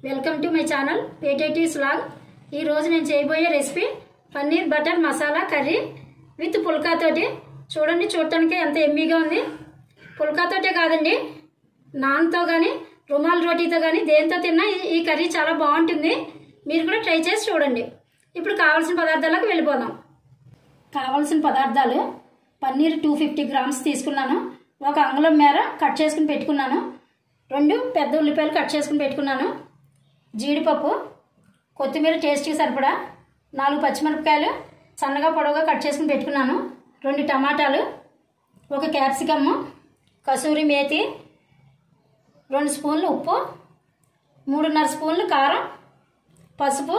welcome to my channel పేటేటీస్ లాగ్ ఈ రోజు నేను చేయబోయే recipe paneer butter masala curry with పుల్కాతోటి చూడండి చూడటానికి ఎంత ఎమ్మీగా ఉంది పుల్కాతోటే కాదండి నాన్తో కానీ రుమాల్ రోటీతో కానీ దేంతో తిన్నా ఈ- ఈ కర్రీ చాలా బాగుంటుంది మీరు కూడా ట్రై చేసి చూడండి ఇప్పుడు కావాల్సిన పదార్థాలకు వెళ్ళిపోదాం కావాల్సిన పదార్థాలు పన్నీర్ టూ ఫిఫ్టీ గ్రామ్స్ తీసుకున్నాను ఒక అంగుళం మేర కట్ చేసుకుని పెట్టుకున్నాను రెండు పెద్ద ఉల్లిపాయలు కట్ చేసుకుని పెట్టుకున్నాను జీడిపప్పు కొత్తిమీర టేస్ట్కి సరిపడా నాలుగు పచ్చిమిరపకాయలు సన్నగా పొడవుగా కట్ చేసుకుని పెట్టుకున్నాను రెండు టమాటాలు ఒక క్యాప్సికమ్ కసూరి మేతి రెండు స్పూన్లు ఉప్పు మూడున్నర స్పూన్లు కారం పసుపు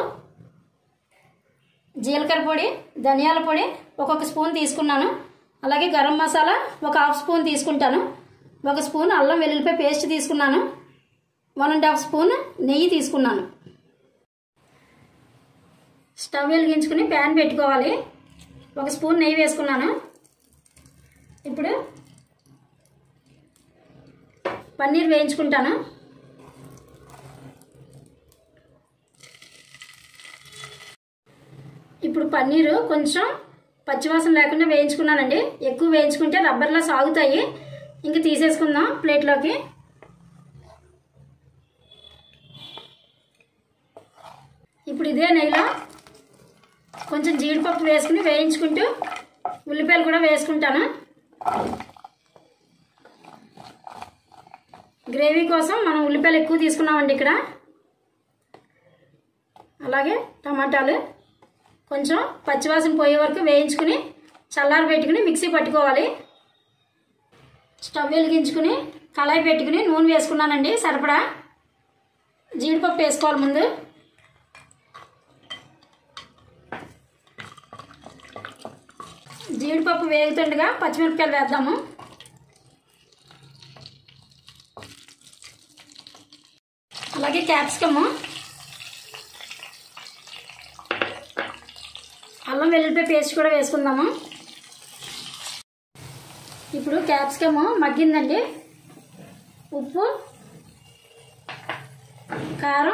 జీలకర్ర పొడి ధనియాల పొడి ఒక్కొక్క స్పూన్ తీసుకున్నాను అలాగే గరం మసాలా ఒక హాఫ్ స్పూన్ తీసుకుంటాను ఒక స్పూన్ అల్లం వెల్లుల్లిపాయ పేస్ట్ తీసుకున్నాను వన్ అండ్ హాఫ్ స్పూన్ నెయ్యి తీసుకున్నాను స్టవ్ వెలిగించుకుని ప్యాన్ పెట్టుకోవాలి ఒక స్పూన్ నెయ్యి వేసుకున్నాను ఇప్పుడు పన్నీర్ వేయించుకుంటాను ఇప్పుడు పన్నీరు కొంచెం పచ్చివాసన లేకుండా వేయించుకున్నానండి ఎక్కువ వేయించుకుంటే రబ్బర్లా సాగుతాయి ఇంక తీసేసుకుందాం ప్లేట్లోకి ఇప్పుడు ఇదే నెయ్యిలో కొంచెం జీడిపప్పు వేసుకుని వేయించుకుంటూ ఉల్లిపాయలు కూడా వేసుకుంటాను గ్రేవీ కోసం మనం ఉల్లిపాయలు ఎక్కువ తీసుకున్నామండి ఇక్కడ అలాగే టమాటాలు కొంచెం పచ్చివాసన పోయే వరకు వేయించుకుని చల్లారి పెట్టుకుని మిక్సీ పట్టుకోవాలి స్టవ్ వెలిగించుకుని కళాయి పెట్టుకుని నూనె వేసుకున్నానండి సరిపడా జీడిపప్పు వేసుకోవాలి ముందు జీడిపప్పు వేగుతుండగా పచ్చిమిరపకాయలు వేద్దాము అలాగే క్యాప్సికము అల్లం వెల్లుల్లిపాయ పేస్ట్ కూడా వేసుకుందాము ఇప్పుడు క్యాప్సికమ్ మగ్గిందండి ఉప్పు కారం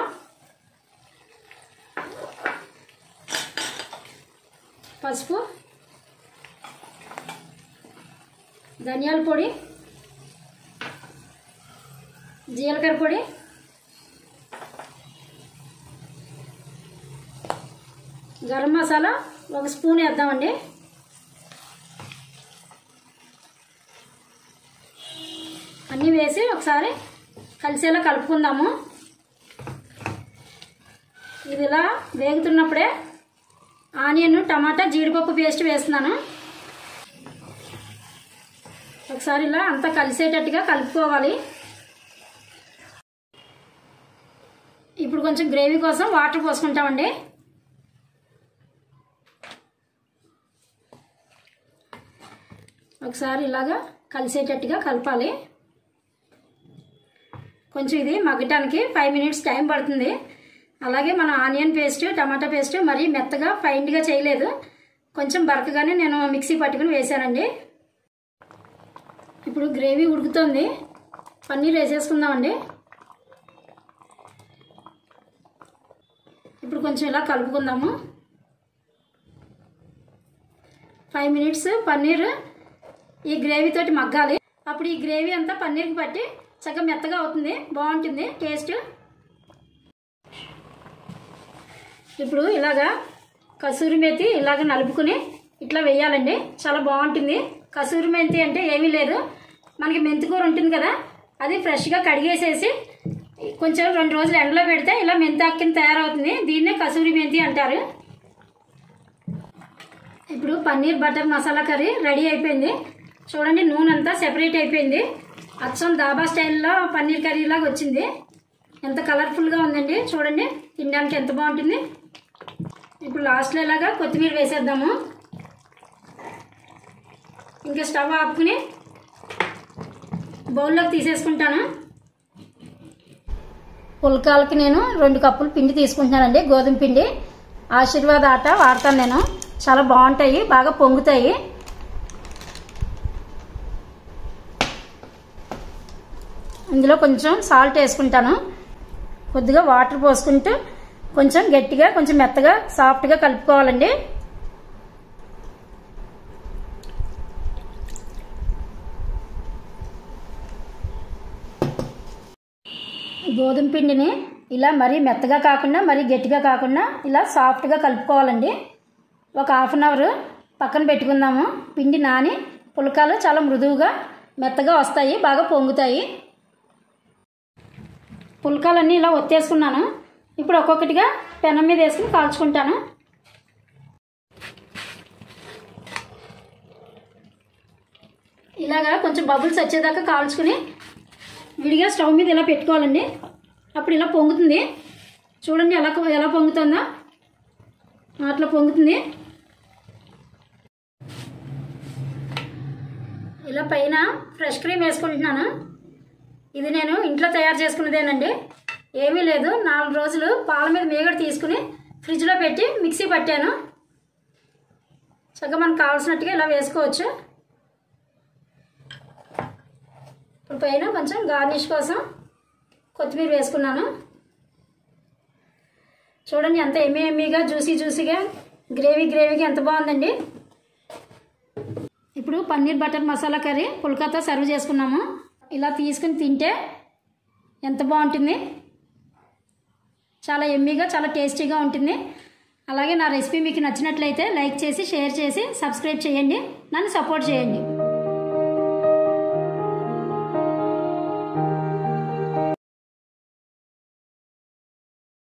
పసుపు ధనియాల పొడి జీలకర్ర పొడి గరం మసాలా ఒక స్పూన్ వేద్దామండి అన్నీ వేసి ఒకసారి కలిసేలా కలుపుకుందాము ఇది ఇలా వేగుతున్నప్పుడే ఆనియన్ టమాటా జీడిపప్పు పేస్ట్ వేస్తున్నాను ఒకసారి ఇలా అంతా కలిసేటట్టుగా కలుపుకోవాలి ఇప్పుడు కొంచెం గ్రేవీ కోసం వాటర్ పోసుకుంటామండి ఒకసారి ఇలాగా కలిసేటట్టుగా కలపాలి కొంచెం ఇది మగ్గటానికి ఫైవ్ మినిట్స్ టైం పడుతుంది అలాగే మన ఆనియన్ పేస్ట్ టమాటా పేస్ట్ మరీ మెత్తగా ఫైన్గా చేయలేదు కొంచెం బరకగానే నేను మిక్సీ పట్టుకుని వేసానండి ఇప్పుడు గ్రేవీ ఉడుకుతుంది పన్నీర్ వేసేసుకుందామండి ఇప్పుడు కొంచెం ఇలా కలుపుకుందాము ఫైవ్ మినిట్స్ పన్నీర్ ఈ గ్రేవీ తోటి మగ్గాలి అప్పుడు ఈ గ్రేవీ అంతా పన్నీర్కి పట్టి చక్కగా మెత్తగా అవుతుంది బాగుంటుంది టేస్ట్ ఇప్పుడు ఇలాగా కసూరి మేతి ఇలాగ నలుపుకుని ఇట్లా వేయాలండి చాలా బాగుంటుంది కసూరి మెంతి అంటే ఏమీ లేదు మనకి మెంతికూర ఉంటుంది కదా అది ఫ్రెష్గా కడిగేసేసి కొంచెం రెండు రోజులు ఎండలో పెడితే ఇలా మెంతాకు కింద తయారవుతుంది దీన్నే కసూరి మెంతి అంటారు ఇప్పుడు paneer butter masala curry ready అయిపోయింది చూడండి నూనె అంతా సెపరేట్ అయిపోయింది అచ్చం దాబా స్టైల్లో పన్నీర్ కర్రీ లాగా వచ్చింది ఎంత కలర్ఫుల్గా ఉందండి చూడండి తినడానికి ఎంత బాగుంటుంది ఇప్పుడు లాస్ట్లో ఇలాగా కొత్తిమీర వేసేద్దాము ఇంకా స్టవ్ ఆపుకుని బౌల్లోకి తీసేసుకుంటాను పుల్కాలకి నేను రెండు కప్పులు పిండి తీసుకుంటున్నానండి గోధుమ పిండి ఆశీర్వాద ఆట వాడతాను నేను చాలా బాగుంటాయి బాగా పొంగుతాయి ఇందులో కొంచెం సాల్ట్ వేసుకుంటాను కొద్దిగా వాటర్ పోసుకుంటూ కొంచెం గట్టిగా కొంచెం మెత్తగా సాఫ్ట్గా కలుపుకోవాలండి గోధుమ పిండిని ఇలా మరీ మెత్తగా కాకుండా మరీ గట్టిగా కాకుండా ఇలా సాఫ్ట్గా కలుపుకోవాలండి ఒక హాఫ్ అన్ అవర్ పక్కన పెట్టుకుందాము పిండి నాని పులకాలు చాలా మృదువుగా మెత్తగా వస్తాయి బాగా పొంగుతాయి పుల్కాలన్నీ ఇలా ఒత్తేసుకున్నాను ఇప్పుడు ఒక్కొక్కటిగా పెనం మీద వేసుకుని కాల్చుకుంటాను ఇలాగా కొంచెం బబుల్స్ వచ్చేదాకా కాల్చుకుని విడిగా స్టవ్ మీద ఇలా పెట్టుకోవాలండి అప్పుడు ఇలా పొంగుతుంది చూడండి ఎలా ఎలా పొంగుతుందో అట్లా పొంగుతుంది ఇలా పైన ఫ్రెష్ క్రీమ్ వేసుకుంటున్నాను ఇది నేను ఇంట్లో తయారు చేసుకున్నదేనండి ఏమీ లేదు నాలుగు రోజులు పాల మీద మీగడ తీసుకుని ఫ్రిడ్జ్లో పెట్టి మిక్సీ పట్టాను చక్కగా మనకు కావాల్సినట్టుగా ఇలా వేసుకోవచ్చు ఇప్పుడు పైన కొంచెం గార్నిష్ కోసం కొత్తిమీర వేసుకున్నాను చూడండి ఎంత ఎమ్మి ఎమ్మిగా జ్యూసీ జ్యూసీగా గ్రేవీ గ్రేవీగా ఎంత బాగుందండి ఇప్పుడు పన్నీర్ బటర్ మసాలా కర్రీ పుల్కాతో సర్వ్ చేసుకున్నాము ఇలా తీసుకుని తింటే ఎంత బాగుంటుంది చాలా ఎమ్మీగా చాలా టేస్టీగా ఉంటుంది అలాగే నా రెసిపీ మీకు నచ్చినట్లయితే లైక్ చేసి షేర్ చేసి సబ్స్క్రైబ్ చేయండి నన్ను సపోర్ట్ చేయండి